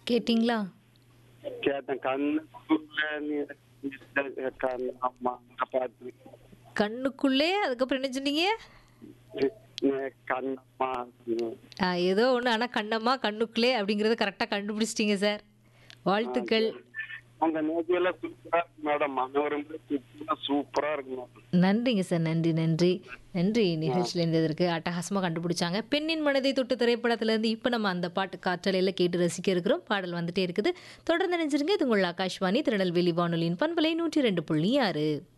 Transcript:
கேட்டிங்களா கேட்டேன் கண்ணுக்குள்ள நீ கண்ணம்மா பாட்டு கண்ணுக்குள்ளே அதுக்கப்புறம் என்ன சொன்னீங்க நீ கண்ணம்மா ஆ, ஏதோ ஒன்று ஆனால் கண்ணம்மா கண்ணுக்குள்ளே அப்படிங்கிறத கரெக்டாக கண்டுபிடிச்சிட்டீங்க சார் வாழ்த்துக்கள் அந்த நேஜியெல்லாம் சூப்பரா இருக்கு மேடம் மனோரமா சூப்பரா இருக்கு மேடம் நன்றிங்க சார் நன்றி நன்றி நன்றி நிகழ்ச்சியில் இருந்ததற்கு அட்டகாசமாக கண்டுபிடிச்சாங்க பெண்ணின் மனதை தொட்டு திரைப்படத்திலேருந்து இப்போ நம்ம அந்த பாட்டு காற்றலையில் கேட்டு ரசிக்க இருக்கிறோம் பாடல் வந்துட்டே இருக்குது தொடர்ந்து நினைச்சிருங்க இது உங்கள் ஆகாஷ்வாணி திருநெல்வேலி வானொலியின் பண்பலை நூற்றி ரெண்டு புள்ளி ஆறு